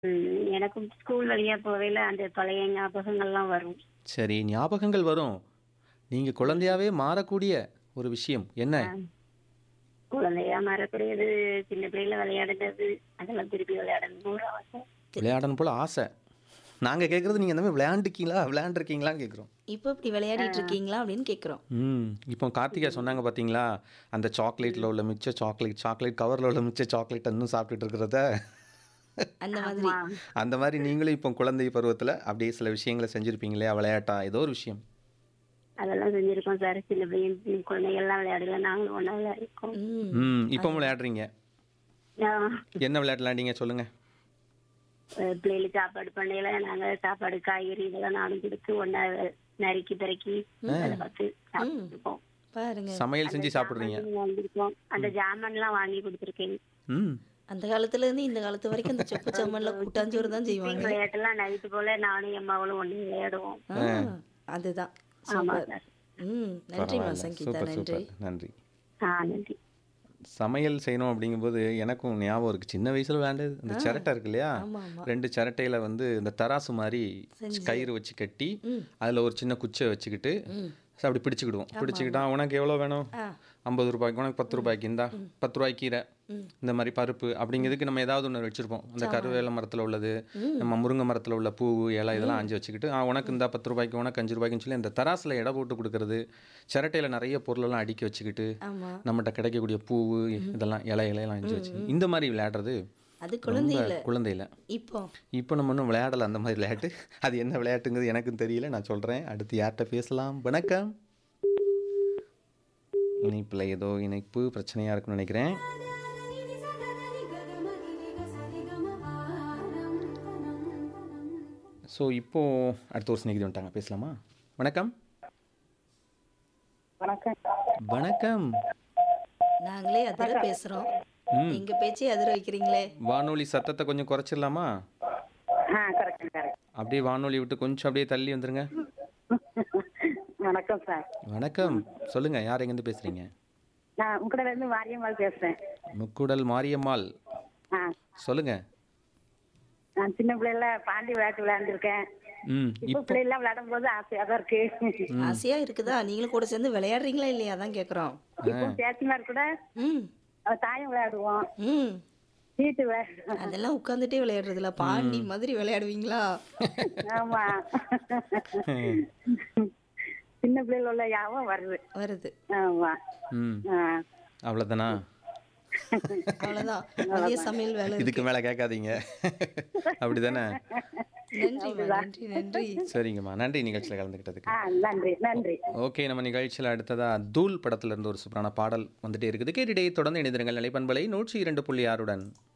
ம், எனக்கும் ஸ்கூல் வழியா போகையில அந்த பழைய ஞாபகங்கள்லாம் வரும் சரி ஞாபகங்கள் வரும் நீங்கள் குழந்தையாவே மாறக்கூடிய ஒரு விஷயம் என்ன குழந்தையா மறக்கூடியது சின்ன பிள்ளைல விளையாடுறது அதெல்லாம் திருப்பி விளையாடணும் ஒரு ஆசை விளையாடணும் போல் ஆசை நாங்கள் கேட்குறது நீங்கள் இந்த மாதிரி விளையாண்டுக்கீங்களா விளையாண்டுருக்கீங்களான்னு கேட்குறோம் இப்போ இப்படி விளையாடிட்டு இருக்கீங்களா அப்படின்னு கேட்குறோம் ம் இப்போ கார்த்திகா சொன்னாங்க பார்த்தீங்களா அந்த சாக்லேட்டில் உள்ள மிச்ச சாக்லேட் சாக்லேட் கவரில் உள்ள மிச்ச சாக்லேட் இன்னும் சாப்பிட்டுட்டு இருக்கிறத அந்த மாதிரி அந்த மாதிரி நீங்களும் இப்போ குழந்தை பருவத்தில் அப்படியே சில விஷயங்களை செஞ்சுருப்பீங்களே விளையாட்டா ஏதோ ஒரு விஷயம் அதெல்லாம் செஞ்சிருக்கோம் சார் சின்ன பிள்ளைங்க குழந்தைகள்லாம் விளையாடல நாங்களும் ஒன்றா விளையாடிருக்கோம் ம் ம் இப்போ விளையாடுறீங்க நான், என்ன விளையாட்டு விளையாண்டீங்க சொல்லுங்கள் அஹ், பிள்ளைகளுக்கு சாப்பாடு பண்ணையில நாங்க சாப்பாடு காய்கறி இதெல்லாம் நானும் கொடுத்து ஒன்னா நறுக்கி பிறக்கி அதை பார்த்து சாப்பிட்டுருக்கோம் பாருங்க சமையல் செஞ்சு சாப்பிட்றீங்க வாங்கியிருக்கோம் அந்த ஜாமான்லாம் வாங்கி கொடுத்துருக்கேன் ம் அந்த காலத்துல இருந்து இந்த காலத்து வரைக்கும் அந்த சொப்பு சாமான்ல கூட்டாஞ்சோறு தான் செய்வாங்க விளையாட்டுலாம் நைட்டு போல நானும் என் மகளும் ஒண்ணு விளையாடுவோம் ஆ, அதுதான் ஆமா சூப்பர் சார் ம் நன்றிம்மா பரவாயில்ல. சங்கீதா சூப்பர் நன்றி சூப்பர் நன்றி ஆ நன்றி சமையல் செய்யணும் அப்படிங்கும்போது எனக்கும் ஞாபகம் இருக்குது சின்ன வயசில் விளையாண்டது இந்த சிரட்டை இருக்கு இல்லையா ஆமா ஆமா ரெண்டு சிரட்டையில் வந்து இந்த தராசு மாதிரி கயிறு வச்சு கட்டி அதில் ஒரு சின்ன குச்சை வச்சுக்கிட்டு சரி, அப்படி பிடிச்சிக்கிடுவோம் பிடிச்சிக்கிட்டா உனக்கு எவ்வளோ வேணும் ஆ. ஐம்பது ரூபாய்க்கு உனக்கு பத்து ரூபாய்க்கு இந்தா பத்து ரூபாய்க்கு கீரை இந்த மாதிரி பருப்பு அப்படிங்கிறதுக்கு நம்ம ஏதாவது ஒன்று வச்சுருப்போம் அந்த கருவேல மரத்தில் உள்ளது நம்ம முருங்கை மரத்தில் உள்ள பூ இலை இதெல்லாம் அஞ்சு வச்சுக்கிட்டு ஆ உனக்கு இந்த பத்து ரூபாய்க்கு உனக்கு அஞ்சு ரூபாய்க்குன்னு சொல்லி அந்த தராசில் எடை போட்டு கொடுக்கறது சிரட்டையில் நிறைய பொருளெல்லாம் அடுக்கி வச்சுக்கிட்டு ஆமா நம்மகிட்ட கிடைக்கக்கூடிய பூவு இதெல்லாம் இலை இலையெல்லாம் அஞ்சு வச்சு இந்த மாதிரி விளையாடுறது அது குழந்தை ரொம்ப இல்ல குழந்தையில இப்போ இப்போ நம்ம இன்னும் விளையாடல அந்த மாதிரி விளையாட்டு அது என்ன விளையாட்டுங்கிறது எனக்கும் தெரியல நான் சொல்கிறேன் அடுத்து யார்கிட்ட பேசலாம் வணக்கம் இணைப்பில் ஏதோ இணைப்பு பிரச்சனையாக இருக்குன்னு நினைக்கிறேன் ஸோ இப்போ அடுத்த ஒரு ஸ்நேகிதி வந்துட்டாங்க பேசலாமா வணக்கம் வணக்கம் வணக்கம் நாங்களே அதிர பேசுறோம் எங்க பேச்சே அதிர வைக்கிறீங்களே வானொலி சத்தத்தை கொஞ்சம் குறைச்சிடலாமா ஆ கரெக்ட் கரெக்ட் அப்படியே வானொலி விட்டு கொஞ்சம் அப்படியே தள்ளி வந்துருங்க வணக்கம் சார் வணக்கம் சொல்லுங்க யார் எங்கேருந்து பேசுறீங்க நான் உங்ககிட்ட இருந்து மாரியம்மாள் பேசுறேன் முக்குடல் மாரியம்மாள் ஆ சொல்லுங்க நான் சின்ன பிள்ளைல பாண்டி விளையாட்டு விளையாண்டுருக்கேன் ம் இப்ப பிள்ளைலாம் விளையாடும் போது ஆசையா தான் இருக்கு ஆசையா இருக்குதா நீங்களும் கூட சேர்ந்து விளையாடுறீங்களா இல்லையா அதான் கேக்குறோம் இப்போ சேத்திமார் கூட ம் அவ தாயம் விளையாடுவோம் ம் சீட்டு விளையாடுவோம் அதெல்லாம் உட்காந்துட்டே விளையாடுறதுல பாண்டி மாதிரி விளையாடுவீங்களா ஆமா சின்ன பிள்ளைல உள்ள யாவும் வருது வருது ஆமா ம் ஆ. அவ்வளோதானா அவ்வளவுதான் மதிய சமையல் வேலை இருக்கு. இதுக்கு மேலே கேட்காதீங்க அப்படிதானே நன்றிம்மா நன்றி நன்றி சரிங்கம்மா நன்றி நிகழ்ச்சியில் கலந்துக்கிட்டதுக்கு ஆ நன்றி நன்றி ஓகே நம்ம நிகழ்ச்சியில் அடுத்ததா தூள் படத்துல இருந்து ஒரு சூப்பரான பாடல் வந்துட்டே இருக்குது கேட்டுட்டே தொடர்ந்து இணைந்திருங்கள் நிலைப்பண்பலை நூற்றி இரண்டு புள்ளி ஆறுடன்